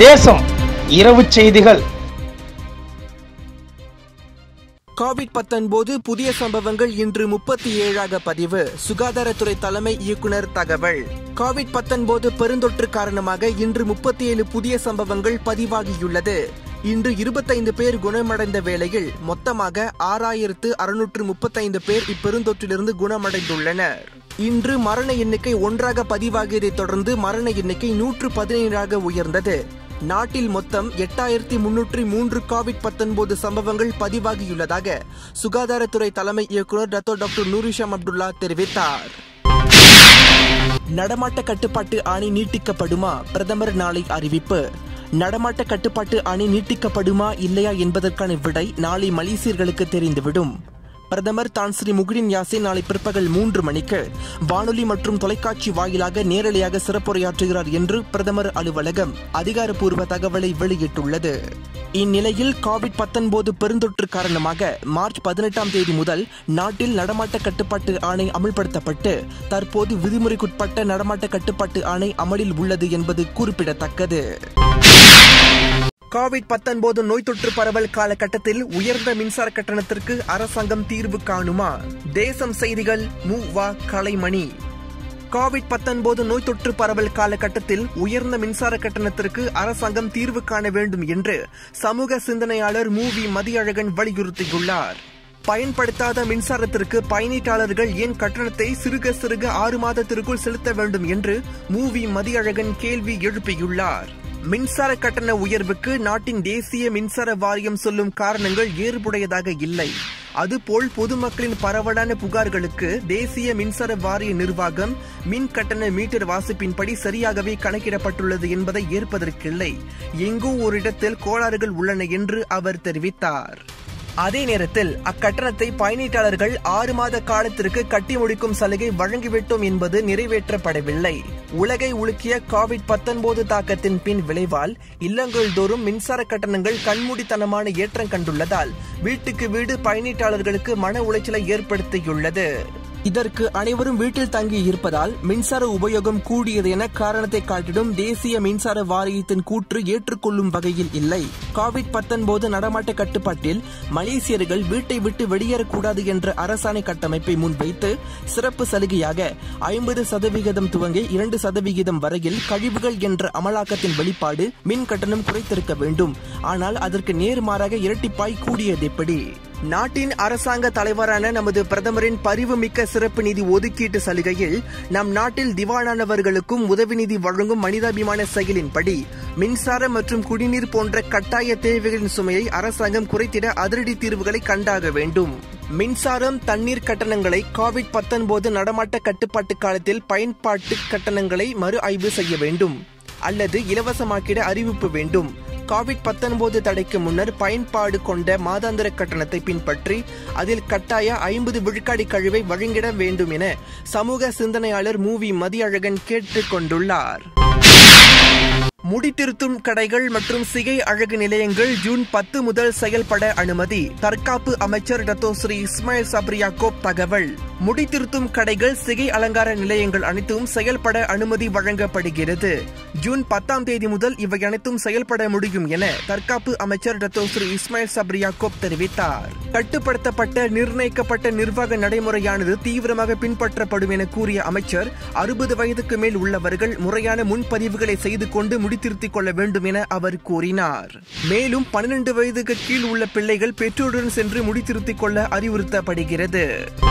தேசம் இரவு செய்திகள் கோவிட் பத்தொன்பது புதிய சம்பவங்கள் இன்று முப்பத்தி ஏழாக பதிவு சுகாதாரத்துறை தலைமை இயக்குனர் தகவல் கோவிட் பத்தொன்பது பெருந்தொற்று காரணமாக இன்று முப்பத்தி ஏழு புதிய சம்பவங்கள் பதிவாகியுள்ளது இன்று இருபத்தைந்து பேர் குணமடைந்த வேளையில் மொத்தமாக ஆறாயிரத்து அறுநூற்று முப்பத்தைந்து பேர் இப்பெருந்தொற்றிலிருந்து குணமடைந்துள்ளனர் இன்று மரண எண்ணிக்கை ஒன்றாக பதிவாகியதைத் தொடர்ந்து மரண எண்ணிக்கை நூற்று பதினேழாக உயர்ந்தது நாட்டில் மொத்தம் எட்டாயிரத்தி முன்னூற்றி மூன்று கோவிட் பத்தொன்பது சம்பவங்கள் பதிவாகியுள்ளதாக சுகாதாரத்துறை தலைமை இயக்குநர் டத்தோ டாக்டர் நூரிஷாம் அப்துல்லா தெரிவித்தார் நடமாட்ட கட்டுப்பாட்டு ஆணை நீட்டிக்கப்படுமா பிரதமர் நாளை அறிவிப்பு நடமாட்ட கட்டுப்பாட்டு ஆணை நீட்டிக்கப்படுமா இல்லையா என்பதற்கான விடை நாளை மலேசியர்களுக்கு தெரிந்துவிடும் பிரதமர் தான் ஸ்ரீ முகுடின் யாசின் நாளை பிற்பகல் மூன்று மணிக்கு வானொலி மற்றும் தொலைக்காட்சி வாயிலாக நேரலையாக சிறப்புரையாற்றுகிறார் என்று பிரதமர் அலுவலகம் அதிகாரப்பூர்வ தகவலை வெளியிட்டுள்ளது இந்நிலையில் கோவிட் பத்தொன்பது பெருந்தொற்று காரணமாக மார்ச் பதினெட்டாம் தேதி முதல் நாட்டில் நடமாட்ட கட்டுப்பாட்டு ஆணை அமல்படுத்தப்பட்டு தற்போது விதிமுறைக்குட்பட்ட நடமாட்ட கட்டுப்பாட்டு ஆணை அமலில் உள்ளது என்பது குறிப்பிடத்தக்கது கோவிட் பத்தொன்பது நோய் தொற்று பரவல் காலகட்டத்தில் உயர்ந்த மின்சார கட்டணத்திற்கு அரசாங்கம் தீர்வு காணுமா தேசம் செய்திகள் மு வா கலைமணி கோவிட் பத்தொன்பது நோய் தொற்று பரவல் காலகட்டத்தில் உயர்ந்த மின்சார கட்டணத்திற்கு அரசாங்கம் தீர்வு காண வேண்டும் என்று சமூக சிந்தனையாளர் மு வி மதியழகன் வலியுறுத்தியுள்ளார் பயன்படுத்தாத மின்சாரத்திற்கு பயனீட்டாளர்கள் ஏன் கட்டணத்தை சிறுக சிறுக ஆறு மாதத்திற்குள் செலுத்த வேண்டும் என்று மு வி மதியழகன் கேள்வி எழுப்பியுள்ளார் மின்சார கட்டண உயர்வுக்கு நாட்டின் தேசிய மின்சார வாரியம் சொல்லும் காரணங்கள் ஏற்புடையதாக இல்லை அதுபோல் பொதுமக்களின் பரவலான புகார்களுக்கு தேசிய மின்சார வாரிய நிர்வாகம் மின் கட்டண மீட்டர் வாசிப்பின்படி சரியாகவே கணக்கிடப்பட்டுள்ளது என்பதை ஏற்பதற்கில்லை எங்கோ ஒரு இடத்தில் கோளாறுகள் உள்ளன என்று அவர் தெரிவித்தார் அதே நேரத்தில் அக்கட்டணத்தை பயனீட்டாளர்கள் ஆறு மாத காலத்திற்கு கட்டி முடிக்கும் சலுகை வழங்கிவிட்டோம் என்பது நிறைவேற்றப்படவில்லை உலகை உலுக்கிய கோவிட் பத்தொன்பது தாக்கத்தின் பின் விளைவால் இல்லங்கள் தோறும் மின்சார கட்டணங்கள் கண்மூடித்தனமான ஏற்றம் கண்டுள்ளதால் வீட்டுக்கு வீடு பயனீட்டாளர்களுக்கு மன உளைச்சலை ஏற்படுத்தியுள்ளது இதற்கு அனைவரும் வீட்டில் தங்கி இருப்பதால் மின்சார உபயோகம் கூடியது என காரணத்தை காட்டிடும் தேசிய மின்சார வாரியத்தின் கூற்று ஏற்றுக்கொள்ளும் வகையில் இல்லை கோவிட் பத்தொன்பது நடமாட்ட கட்டுப்பாட்டில் மலேசியர்கள் வீட்டை விட்டு வெளியேறக்கூடாது என்ற அரசாணை கட்டமைப்பை முன்வைத்து சிறப்பு சலுகையாக ஐம்பது சதவிகிதம் துவங்கி இரண்டு சதவிகிதம் வரையில் கழிவுகள் என்ற அமலாக்கத்தின் வெளிப்பாடு மின் கட்டணம் குறைத்திருக்க வேண்டும் ஆனால் அதற்கு நேர்மாறாக இரட்டிப்பாய் கூடியது எப்படி நாட்டின் அரசாங்க தலைவரான நமது பிரதமரின் பரிவுமிக்க சிறப்பு நிதி ஒதுக்கீட்டு சலுகையில் நம் நாட்டில் திவானானவர்களுக்கும் உதவி நிதி வழங்கும் மனிதாபிமான செயலின்படி மின்சார மற்றும் குடிநீர் போன்ற கட்டாய தேவைகளின் சுமையை அரசாங்கம் குறைத்திட அதிரடி தீர்வுகளை கண்டாக வேண்டும் மின்சாரம் தண்ணீர் கட்டணங்களை கோவிட் பத்தொன்பது நடமாட்ட கட்டுப்பாட்டு காலத்தில் பயன்பாட்டு கட்டணங்களை மறு ஆய்வு செய்ய வேண்டும் அல்லது இலவசமாக்கிட அறிவிப்பு வேண்டும் கோவிட் பத்தொன்பது தடைக்கு முன்னர் பயன்பாடு கொண்ட மாதாந்திர கட்டணத்தை பின்பற்றி அதில் கட்டாய ஐம்பது விழுக்காடு கழிவை வழங்கிட வேண்டும் என சமூக சிந்தனையாளர் மூவி மதியழகன் கேட்டுக் கொண்டுள்ளார் முடித்திருத்தும் கடைகள் மற்றும் சிகை அழகு நிலையங்கள் ஜூன் பத்து முதல் செயல்பட அனுமதி தற்காப்பு அமைச்சர் டத்தோ ஸ்ரீ இஸ்மாயில் சப்ரியாக்கோப் தகவல் முடித்திருத்தும் கடைகள் சிகை அலங்கார நிலையங்கள் அனைத்தும் செயல்பட அனுமதி வழங்கப்படுகிறது ஜூன் பத்தாம் தேதி முதல் இவை அனைத்தும் செயல்பட முடியும் என தற்காப்பு அமைச்சர் டத்தோ ஸ்ரீ இஸ்மாயில் சப்ரியாக்கோப் தெரிவித்தார் கட்டுப்படுத்தப்பட்ட நிர்ணயிக்கப்பட்ட நிர்வாக நடைமுறையானது தீவிரமாக பின்பற்றப்படும் என கூறிய அமைச்சர் அறுபது வயதுக்கு மேல் உள்ளவர்கள் முறையான முன்பதிவுகளை செய்து கொண்டு முடித்திருத்திக் கொள்ள வேண்டும் என அவர் கூறினார் மேலும் பன்னிரண்டு வயதுக்கு கீழ் உள்ள பிள்ளைகள் பெற்றோருடன் சென்று முடித்திருத்திக் கொள்ள அறிவுறுத்தப்படுகிறது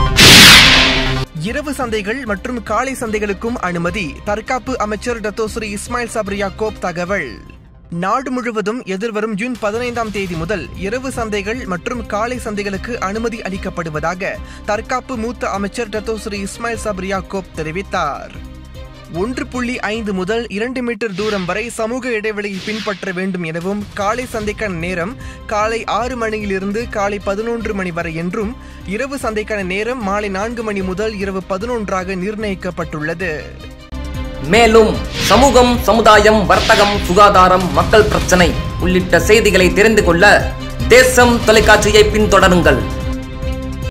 இரவு சந்தைகள் மற்றும் காலை சந்தைகளுக்கும் அனுமதி தற்காப்பு அமைச்சர் டத்தோஸ்ரீ இஸ்மாயில் சப்ரியாக்கோப் தகவல் நாடு முழுவதும் எதிர்வரும் ஜூன் பதினைந்தாம் தேதி முதல் இரவு சந்தைகள் மற்றும் காலை சந்தைகளுக்கு அனுமதி அளிக்கப்படுவதாக தற்காப்பு மூத்த அமைச்சர் டத்தோஸ்ரீ இஸ்மாயில் சப்ரியாக்கோப் தெரிவித்தார் ஒன்று புள்ளி ஐந்து முதல் இரண்டு மீட்டர் தூரம் வரை சமூக இடைவெளியை பின்பற்ற வேண்டும் எனவும் காலை சந்தைக்கான நேரம் காலை ஆறு மணியிலிருந்து காலை பதினொன்று மணி வரை என்றும் இரவு சந்தைக்கான நேரம் மாலை நான்கு மணி முதல் இரவு பதினொன்றாக நிர்ணயிக்கப்பட்டுள்ளது மேலும் சமூகம் சமுதாயம் வர்த்தகம் சுகாதாரம் மக்கள் பிரச்சனை உள்ளிட்ட செய்திகளை தெரிந்து கொள்ள தேசம் தொலைக்காட்சியை பின்தொடருங்கள்